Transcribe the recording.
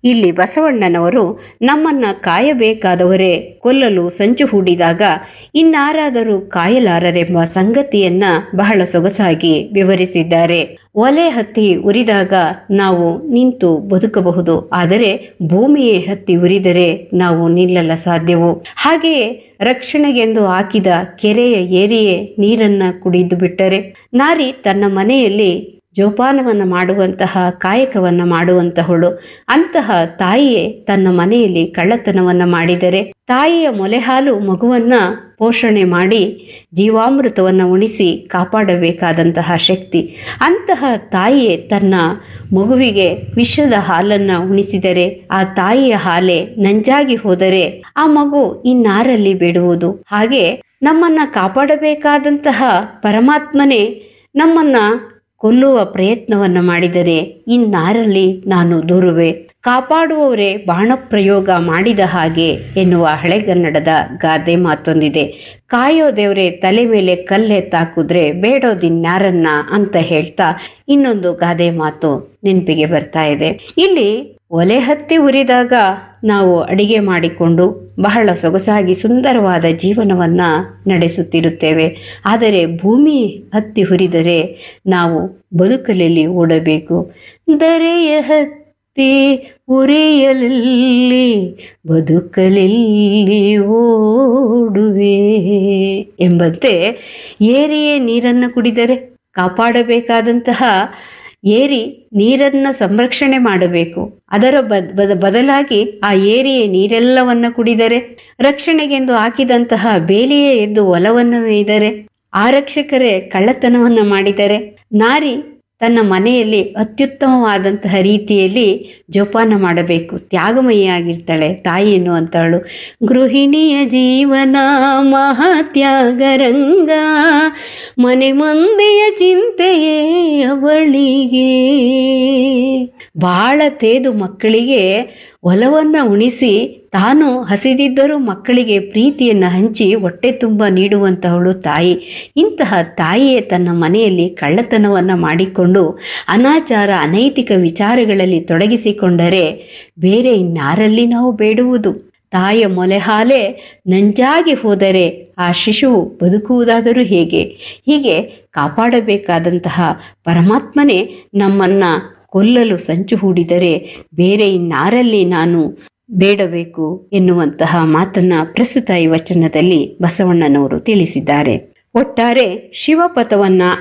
ಇಲ್ಲಿ ಬಸವಣ್ಣನವರು ನಮ್ಮನ್ನ ಕಾಯಬೇಕಾದವರೇ ಕೊಲ್ಲಲು ಸಂಚು ಹೂಡಿದಾಗ ಇನ್ನಾರಾದರೂ ಕಾಯಲಾರರೆಂಬ ಸಂಗತಿಯನ್ನ ಬಹಳ ಸೊಗಸಾಗಿ ವಿವರಿಸಿದ್ದಾರೆ ಒಲೆ ಹತ್ತಿ ಉರಿದಾಗ ನಾವು ನಿಂತು ಬದುಕಬಹುದು ಆದರೆ ಭೂಮಿಯೇ ಹತ್ತಿ ಉರಿದರೆ ನಾವು ನಿಲ್ಲಲ ಸಾಧ್ಯವು ಹಾಗೆಯೇ ರಕ್ಷಣೆಗೆಂದು ಹಾಕಿದ ಕೆರೆಯ ಏರಿಯೇ ನೀರನ್ನ ಕುಡಿದು ಬಿಟ್ಟರೆ ನಾರಿ ತನ್ನ ಮನೆಯಲ್ಲಿ ಜೋಪಾನವನ್ನು ಮಾಡುವಂತಹ ಕಾಯಕವನ್ನು ಮಾಡುವಂತಹಳು ಅಂತಹ ತಾಯಿಯೇ ತನ್ನ ಮನೆಯಲ್ಲಿ ಕಳ್ಳತನವನ್ನು ಮಾಡಿದರೆ ತಾಯಿಯ ಮೊಲೆಹಾಲು ಮಗುವನ್ನ ಪೋಷಣೆ ಮಾಡಿ ಜೀವಾಮೃತವನ್ನು ಉಣಿಸಿ ಕಾಪಾಡಬೇಕಾದಂತಹ ಶಕ್ತಿ ಅಂತಹ ತಾಯಿಯೇ ತನ್ನ ಮಗುವಿಗೆ ವಿಷದ ಹಾಲನ್ನು ಉಣಿಸಿದರೆ ಆ ತಾಯಿಯ ಹಾಲೆ ನಂಜಾಗಿ ಹೋದರೆ ಆ ಮಗು ಇನ್ನಾರಲ್ಲಿ ಬಿಡುವುದು ಹಾಗೆ ನಮ್ಮನ್ನ ಕಾಪಾಡಬೇಕಾದಂತಹ ಪರಮಾತ್ಮನೇ ನಮ್ಮನ್ನ ಕೊಲ್ಲುವ ಪ್ರಯತ್ನವನ್ನು ಮಾಡಿದರೆ ಇನ್ನಾರಲ್ಲಿ ನಾನು ದೂರುವೆ ಕಾಪಾಡುವವರೇ ಬಾಣಪ್ರಯೋಗ ಮಾಡಿದ ಹಾಗೆ ಎನ್ನುವ ಹಳೆಗನ್ನಡದ ಗಾದೆ ಮಾತೊಂದಿದೆ ಕಾಯೋ ದೇವ್ರೆ ತಲೆ ಮೇಲೆ ಕಲ್ಲೆ ತಾಕುದ್ರೆ ಬೇಡೋದಿನ್ಯಾರನ್ನ ಅಂತ ಹೇಳ್ತಾ ಇನ್ನೊಂದು ಗಾದೆ ಮಾತು ನೆನಪಿಗೆ ಬರ್ತಾ ಇದೆ ಇಲ್ಲಿ ಒಲೆ ಹತ್ತಿ ಉರಿದಾಗ ನಾವು ಅಡಿಗೆ ಮಾಡಿಕೊಂಡು ಬಹಳ ಸೊಗಸಾಗಿ ಸುಂದರವಾದ ಜೀವನವನ್ನ ನಡೆಸುತ್ತಿರುತ್ತೇವೆ ಆದರೆ ಭೂಮಿ ಹತ್ತಿ ಹುರಿದರೆ ನಾವು ಬದುಕಲಲ್ಲಿ ಓಡಬೇಕು ದರೆಯ ಹತ್ತಿ ಉರಿಯಲಲ್ಲಿ ಬದುಕಲೆಲ್ಲಿ ಓಡುವೆ ಎಂಬಂತೆ ಏರಿಯೇ ನೀರನ್ನು ಕುಡಿದರೆ ಕಾಪಾಡಬೇಕಾದಂತಹ ಏರಿ ನೀರನ್ನು ಸಂರಕ್ಷಣೆ ಮಾಡಬೇಕು ಅದರ ಬದ್ ಬದ ಬದಲಾಗಿ ಆ ಏರಿಯ ನೀರೆಲ್ಲವನ್ನು ಕುಡಿದರೆ ರಕ್ಷಣೆಗೆಂದು ಹಾಕಿದಂತಹ ಬೇಲಿಯೇ ಎದ್ದು ಹೊಲವನ್ನು ಮೇಯ್ದರೆ ಆರಕ್ಷಕರೇ ಕಳ್ಳತನವನ್ನು ಮಾಡಿದರೆ ನಾರಿ ತನ್ನ ಮನೆಯಲ್ಲಿ ಅತ್ಯುತ್ತಮವಾದಂತಹ ರೀತಿಯಲ್ಲಿ ಜೋಪಾನ ಮಾಡಬೇಕು ತ್ಯಾಗಮಯಿಯಾಗಿರ್ತಾಳೆ ತಾಯಿ ಎನ್ನುವಂಥವಳು ಗೃಹಿಣಿಯ ಜೀವನ ಮಹಾತ್ಯಾಗರಂಗ ಮನೆ ಮಂದಿಯ ಚಿಂತೆಯೇ ಅವಳಿಗೆ ಬಹಳ ತೇದು ಮಕ್ಕಳಿಗೆ ಹೊಲವನ್ನು ಉಣಿಸಿ ತಾನು ಹಸಿದಿದ್ದರೂ ಮಕ್ಕಳಿಗೆ ಪ್ರೀತಿಯನ್ನು ಹಂಚಿ ಹೊಟ್ಟೆ ತುಂಬ ನೀಡುವಂತಹವಳು ತಾಯಿ ಇಂತಹ ತಾಯಿಯೇ ತನ್ನ ಮನೆಯಲ್ಲಿ ಕಳ್ಳತನವನ್ನು ಮಾಡಿಕೊಂಡು ಅನಾಚಾರ ಅನೈತಿಕ ವಿಚಾರಗಳಲ್ಲಿ ತೊಡಗಿಸಿಕೊಂಡರೆ ಬೇರೆ ಇನ್ನಾರಲ್ಲಿ ನಾವು ಬೇಡುವುದು ತಾಯಿಯ ಮೊಲೆಹಾಲೆ ನಂಜಾಗಿ ಹೋದರೆ ಆ ಶಿಶುವು ಬದುಕುವುದಾದರೂ ಹೇಗೆ ಹೀಗೆ ಕಾಪಾಡಬೇಕಾದಂತಹ ಪರಮಾತ್ಮನೇ ನಮ್ಮನ್ನ ಕೊಲ್ಲಲು ಸಂಚು ಹೂಡಿದರೆ ಬೇರೆ ಇನ್ನಾರಲ್ಲಿ ನಾನು ಬೇಡಬೇಕು ಎನ್ನುವಂತಹ ಮಾತನ್ನ ಪ್ರಸ್ತುತ ಈ ವಚನದಲ್ಲಿ ಬಸವಣ್ಣನವರು ತಿಳಿಸಿದ್ದಾರೆ ಒಟ್ಟಾರೆ ಶಿವಪಥವನ್ನ